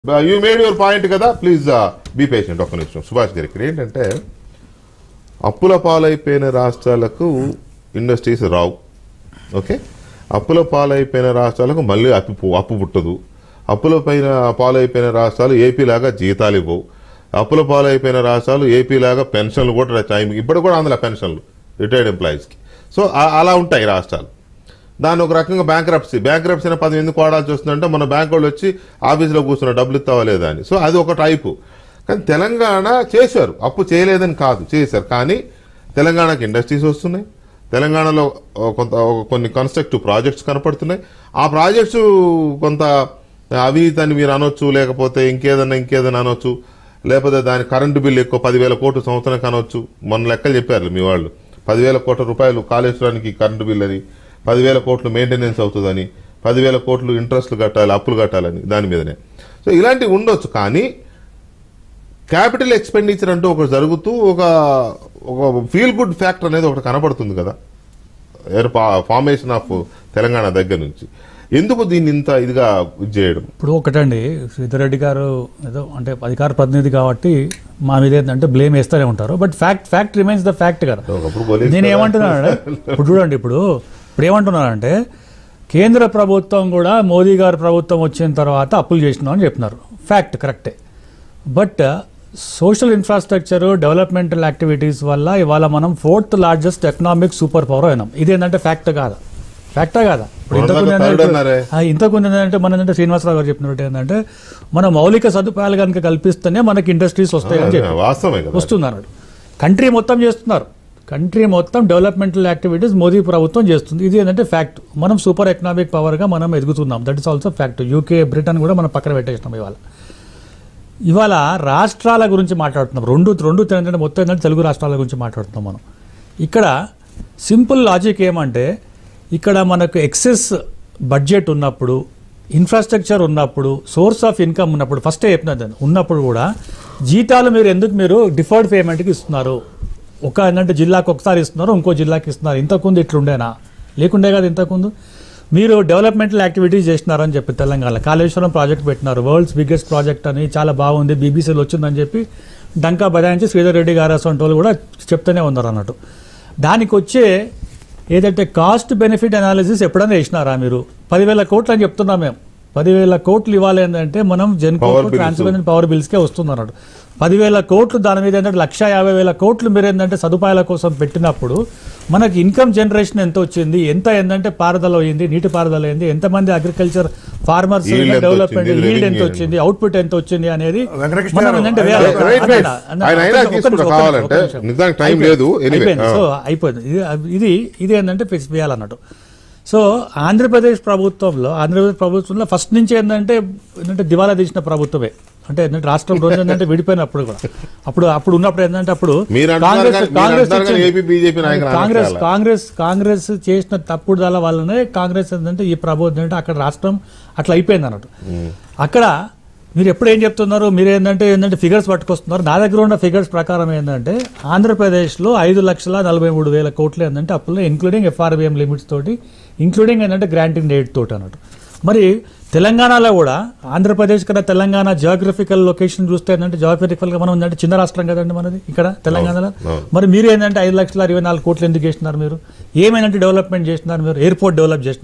You made your point కదా please be patient ఒక్క నిమిషం సుభాష్ గారు ఇక్కడ ఏంటంటే అప్పుల పాలైపోయిన రాష్ట్రాలకు ఇండస్ట్రీస్ రావు ఓకే అప్పుల పాలైపోయిన రాష్ట్రాలకు మళ్ళీ అప్పు పు- అప్పు పుట్టదు అప్పుల పైన పాలైపోయిన రాష్ట్రాలు ఏపీ లాగా జీతాలు ఇవ్వవు అప్పుల పాలైపోయిన రాష్ట్రాలు ఏపీ లాగా పెన్షన్లు కూడా టైం ఇప్పుడు కూడా అందులో పెన్షన్లు రిటైర్డ్ ఎంప్లాయీస్కి సో ఆ- అలా ఉంటాయి రాష్ట్రాలు దాన్ని ఒక రకంగా బ్యాంక్రప్సీ బ్యాంక్రప్సీ అనే పదం ఎందుకు వాడాల్సి వస్తుందంటే మన బ్యాంక్ వాళ్ళు వచ్చి ఆఫీసులో కూర్చున్న డబ్బులు ఇస్తావా లేదా అని సో అది ఒక టైపు కానీ తెలంగాణ చేశారు అప్పు చేయలేదని కాదు చేశారు కానీ తెలంగాణకి ఇండస్ట్రీస్ వస్తున్నాయి తెలంగాణలో ఒక కొంత ఒక కొన్ని కన్స్ట్రక్టివ్ ప్రాజెక్ట్స్ కనపడుతున్నాయి ఆ ప్రాజెక్ట్స్ కొంత అవినీతి అని మీరు అనొచ్చు లేకపోతే ఇంకేదన్నా ఇంకేదన్నా అనొచ్చు లేకపోతే దాని కరెంటు బిల్లు ఎక్కువ పదివేల కోట్లు సంవత్సరానికి అనొచ్చు మొన్న లెక్కలు చెప్పారు మీ వాళ్ళు పదివేల కోట్ల రూపాయలు కాళేశ్వరానికి కరెంటు బిల్ అని పదివేల కోట్లు మెయింటెనెన్స్ అవుతుందని పదివేల కోట్లు ఇంట్రెస్ట్లు కట్టాలి అప్పులు కట్టాలని దాని మీదనే సో ఇలాంటివి ఉండొచ్చు కానీ క్యాపిటల్ ఎక్స్పెండిచర్ అంటూ ఒకటి జరుగుతూ ఒక ఒక ఫీల్ గుడ్ ఫ్యాక్టర్ అనేది ఒకటి కనబడుతుంది కదా ఫార్మేషన్ ఆఫ్ తెలంగాణ దగ్గర నుంచి ఎందుకు దీన్ని ఇంత ఇదిగా ఇది చేయడం ఇప్పుడు ఒకటండి శ్రీధర్ రెడ్డి గారు ఏదో అంటే అధికార ప్రతినిధి కాబట్టి మా మీద ఏంటంటే బ్లేమ్ వేస్తూనే ఉంటారు but fact fact remains the fact కదా ఒకప్పుడు పోలీసు నేను ఏమంటున్నానంటే ఇప్పుడు చూడండి ఇప్పుడు ఇప్పుడు ఏమంటున్నానంటే కేంద్ర ప్రభుత్వం కూడా మోదీ గారి ప్రభుత్వం వచ్చిన తర్వాత అప్పులు చేసినాం అని చెప్తున్నారు ఫ్యాక్ట్ కరెక్టే but social infrastructure developmental activities వల్ల ఇవాళ మనం fourth largest economic super power అయినాం ఇదేంటంటే ఫ్యాక్ట్ కాదా ఫ్యాక్టా కాదా ఇప్పుడు ఇంతకు మొన్నదాకా ముందు third ఏంటంటే- అన్నారే. ఆ, ఇంతకు ముందు ఏంటంటే మన ఏంటంటే శ్రీనివాసరావు గారు చెప్పినట్టు ఏంటంటే మన మౌలిక సదుపాయాలు కనుక కల్పిస్తేనే మనకి ఇండస్ట్రీస్ వస్తాయని చెప్పి వాస్తవమే కదా వస్తుంది అన్నాడు కంట్రీ మొత్తం చేస్తున్నారు కంట్రీ మొత్తం డెవలప్మెంటల్ యాక్టివిటీస్ మోదీ ప్రభుత్వం చేస్తుంది ఇది ఏంటంటే ఫ్యాక్ట్ మనం సూపర్ ఎకనామిక్ పవర్గా మనం ఎదుగుతున్నాం that is also fact UK Britain కూడా మనం పక్కన పెట్టేసినాం ఇవాళ ఇవాళ రాష్ట్రాల గురించి మాట్లాడుతున్నాం రెండు రెండు ఏంటంటే మొత్తం ఏంటంటే తెలుగు రాష్ట్రాల గురించి మాట్లాడుతున్నాం మనం ఇక్కడ సింపుల్ లాజిక్ ఏమంటే ఇక్కడ మనకు ఎక్సెస్ బడ్జెట్ ఉన్నప్పుడు ఇన్ఫ్రాస్ట్రక్చర్ ఉన్నప్పుడు సోర్స్ ఆఫ్ ఇన్కమ్ ఉన్నప్పుడు ఫస్టే చెప్పినది ఉన్నప్పుడు కూడా జీతాలు మీరు ఎందుకు మీరు డిఫర్డ్ పేమెంట్కి ఇస్తున్నారు ఒక ఏంటంటే జిల్లాకు ఒకసారి ఇస్తున్నారు ఇంకో జిల్లాకి ఇస్తున్నారు ఇంతకుముందు ఇట్లుండేనా లేకుండే కదా ఇంతకుముందు మీరు డెవలప్మెంటల్ యాక్టివిటీస్ చేసినారని చెప్పి తెలంగాణ కాళేశ్వరం ప్రాజెక్ట్ పెట్టినారు వరల్డ్స్ బిగ్గెస్ట్ ప్రాజెక్ట్ అని చాలా బాగుంది బీబీసీలో వచ్చిందని చెప్పి డంకా బదాయించి శ్రీధర్ రెడ్డి గారు అసలు వాళ్ళు కూడా చెప్తూనే ఉన్నారు అన్నట్టు దానికి వచ్చే ఏదైతే కాస్ట్ బెనిఫిట్ అనాలిసిస్ ఎప్పుడైనా వేసినారా మీరు పదివేల కోట్లు అని చెప్తున్నాం మేము పదివేల కోట్లు ఇవ్వాలి ఏంటంటే మనం Genco Power bills. Transparent power బిల్స్కే వస్తుంది అన్నాడు పదివేల కోట్లు దాని మీద ఏంటంటే లక్ష యాభై వేల కోట్లు మీరు ఏంటంటే సదుపాయాల కోసం పెట్టినప్పుడు మనకి ఇన్కమ్ జనరేషన్ ఎంత వచ్చింది ఎంత ఏంటంటే పారుదల అయింది నీటి పారుదల అయింది ఎంతమంది అగ్రికల్చర్ ఫార్మర్స్ Yield ఎంత డెవలప్మెంట్ వచ్చింది, ఈల్డ్ ఎంత revenue వచ్చింది అవుట్పుట్ ఎంత వచ్చింది అనేది వెంకటకృష్ణ మనం గారు, ఏంటంటే ఆయన- వేయాలి. రైట్ రైట్ అన్న- ఆయన అయినా ఒక్క నిమిషం, తీసుకుంటా ఒక్క కావాలంటే నిమిషం. నిజానికి టైం అయిపోయింది. లేదు ఎనివే అయిపోయింది. సో అయిపోయింది ఇది ఇది ఇది ఏంటంటే ఫిక్స్ వేయాలన్నట్టు సో ఆంధ్రప్రదేశ్ ప్రభుత్వంలో ఆంధ్రప్రదేశ్ ప్రభుత్వంలో ఫస్ట్ నుంచి ఏంటంటే ఏంటంటే దివాలా తీసిన ప్రభుత్వమే అంటే ఏంటంటే రాష్ట్రం రోజు ఏంటంటే విడిపోయినప్పుడు కూడా అప్పుడు అప్పుడు ఉన్నప్పుడు ఏంటంటే అప్పుడు మీరు అంటున్నారు కాంగ్రెస్ కానీ- మీరు కాంగ్రెస్ అంటున్నారు కానీ ఇచ్చింది. ఏపీ బీజేపీ నాయకులు కాంగ్రెస్ అనట్లేదు. కాంగ్రెస్ కాంగ్రెస్ చేసిన తప్పుడు దాల వల్లనే కాంగ్రెస్ ఏంటంటే ఈ ప్రభుత్వం అంటే అక్కడ రాష్ట్రం అట్లా అయిపోయింది అన్నట్టు అక్కడ మీరు ఎప్పుడు ఏం చెప్తున్నారు మీరు ఏంటంటే ఏంటంటే ఫిగర్స్ పట్టుకొస్తున్నారు నా దగ్గర ఉన్న ఫిగర్స్ ప్రకారం ఏంటంటే ఆంధ్రప్రదేశ్లో ఐదు లక్షల నలభై మూడు వేల కోట్లు ఏంటంటే అప్పుల్లో ఇంక్లూడింగ్ ఎఫ్ఆర్బిఎం లిమిట్స్ తోటి ఇంక్లూడింగ్ ఏంటంటే గ్రాంటింగ్ రేట్ తోటి అన్నట్టు మరి తెలంగాణలో కూడా ఆంధ్రప్రదేశ్ కన్నా తెలంగాణ జియోగ్రఫికల్ లొకేషన్ చూస్తే ఏంటంటే జియోగ్రఫికల్గా మనం ఏంటంటే చిన్న రాష్ట్రం కదండి మనది ఇక్కడ తెలంగాణలో అవును. మరి మీరు ఏంటంటే ఐదు లక్షల ఇరవై నాలుగు కోట్లు ఎందుకు చేసినారు మీరు ఏమైనా డెవలప్మెంట్ చేసినారు మీరు ఎయిర్పోర్ట్ డెవలప్ చేసినారు